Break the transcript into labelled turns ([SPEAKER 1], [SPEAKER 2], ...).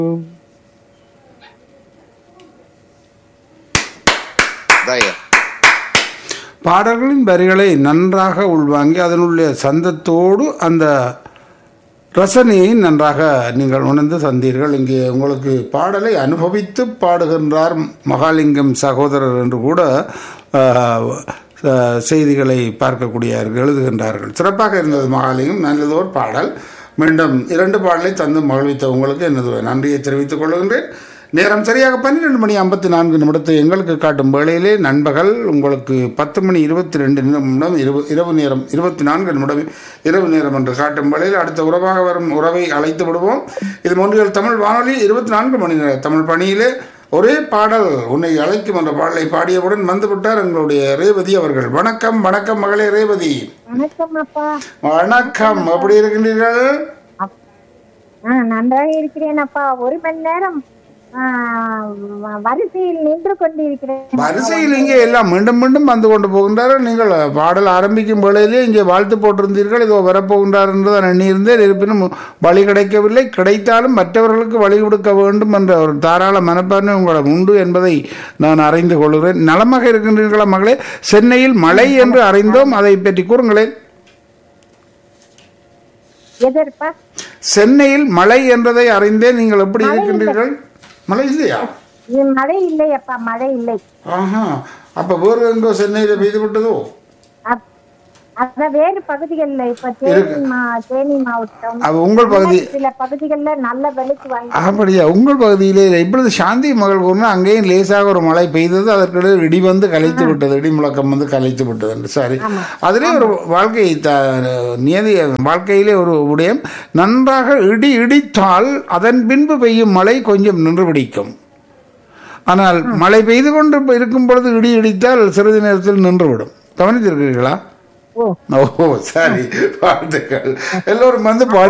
[SPEAKER 1] தயா
[SPEAKER 2] பாடல்களின் வரிகளை நன்றாக உள்வாங்கி அதனுடைய சந்தத்தோடு அந்த ரசனையை நன்றாக நீங்கள் உணர்ந்து தந்தீர்கள் இங்கே உங்களுக்கு பாடலை அனுபவித்து பாடுகின்றார் மகாலிங்கம் சகோதரர் என்று கூட ஆஹ், ஆஹ், செய்திகளை பார்க்கக்கூடியார்கள் எழுதுகின்றார்கள் சிறப்பாக இருந்தது மகாலிங்கம் நல்லதோர் பாடல் மீண்டும் இரண்டு பாடலை தந்து மகிழ்வித்த உங்களுக்கு எனது நன்றியை தெரிவித்துக் கொள்கின்றேன் நேரம் சரியாக பன்னிரெண்டு மணி ஐம்பத்தி நான்கு நிமிடத்தை எங்களுக்கு காட்டும் வேளையிலே நண்பகல் உங்களுக்கு பத்து மணி இருபத்தி ரெண்டு நிமிடம் இரவு இரவு நேரம் இருபத்தி நான்கு நிமிடம் இரவு நேரம் என்று காட்டும் வேளையில் அடுத்த உறவாக வரும் உறவை அழைத்து விடுவோம் இது மூன்றில் தமிழ் வானொலி இருபத்தி நான்கு மணி நேர தமிழ் பணியிலே ஒரே பாடல் உன்னை அழைக்கும் என்ற பாடலை பாடியவுடன் வந்துவிட்டார் எங்களுடைய ரேவதி அவர்கள் வணக்கம் வணக்கம் மகளே ரேவதி
[SPEAKER 3] வணக்கம் அப்பா
[SPEAKER 2] வணக்கம் எப்படி இருக்கின்றீர்கள்
[SPEAKER 3] ஆ, நன்றாக இருக்கிறேன் அப்பா ஒரு மணி நேரம் ஆ, வ- வரிசையில் நின்று கொண்டிருக்கிறேன்
[SPEAKER 2] வரிசையில் இங்கே எல்லாம் மீண்டும் மீண்டும் வந்து கொண்டு போகின்றார்கள் நீங்கள் பாடல் ஆரம்பிக்கும் வேளையிலே இங்கே வாழ்த்து போட்டிருந்தீர்கள் இதோ வரப்போகின்றார் என்று தான் எண்ணியிருந்தேன் இருப்பினும் வழி கிடைக்கவில்லை கிடைத்தாலும் மற்றவர்களுக்கு வழி கொடுக்க வேண்டும் என்ற ஒரு தாராள மனப்பான்மை உங்களிடம் உண்டு என்பதை நான் அறிந்து கொள்கிறேன் நலமாக இருக்கின்றீர்களா மகளே சென்னையில் மழை என்று அறிந்தோம் அதை பற்றி கூறுங்களேன்
[SPEAKER 3] எதற்பா
[SPEAKER 2] சென்னையில் மழை என்றதை அறிந்தேன் நீங்கள் எப்படி இருக்கின்றீர்கள் மழை இல்லையா
[SPEAKER 3] இது மழை இல்லை அப்பா மழை இல்லை
[SPEAKER 2] ஆஹா அப்ப வேறு எங்கோ சென்னையில் பெய்து விட்டதோ
[SPEAKER 3] அப்- அத வேறு பகுதிகளில் இப்ப தேனி மா தேனி மாவட்டம்
[SPEAKER 2] அது உங்கள் பகுதி
[SPEAKER 3] சில பகுதிகளில் நல்ல வெளுத்து வந்து
[SPEAKER 2] அப்படியா உங்கள் பகுதியிலே இப்பொழுது சாந்தி மகள் கூறினா அங்கேயும் லேசாக ஒரு மழை பெய்தது அதற்கிடையே இடி வந்து கலைத்து விட்டது இடி முழக்கம் வந்து கலைத்து விட்டது என்று சரி அதிலே ஒரு வாழ்க்கை த நியதி வாழ்க்கையிலே ஒரு விடயம் நன்றாக இடி இடித்தால் அதன் பின்பு பெய்யும் மழை கொஞ்சம் நின்று பிடிக்கும் ஆனால் மழை பெய்து கொண்டு இருக்கும் பொழுது இடி இடித்தால் சிறிது நேரத்தில் நின்றுவிடும் கவனித்திருக்கிறீர்களா
[SPEAKER 3] ஓ
[SPEAKER 2] ஓ சரி வாழ்த்துக்கள் எல்லோரும் வந்து பாடி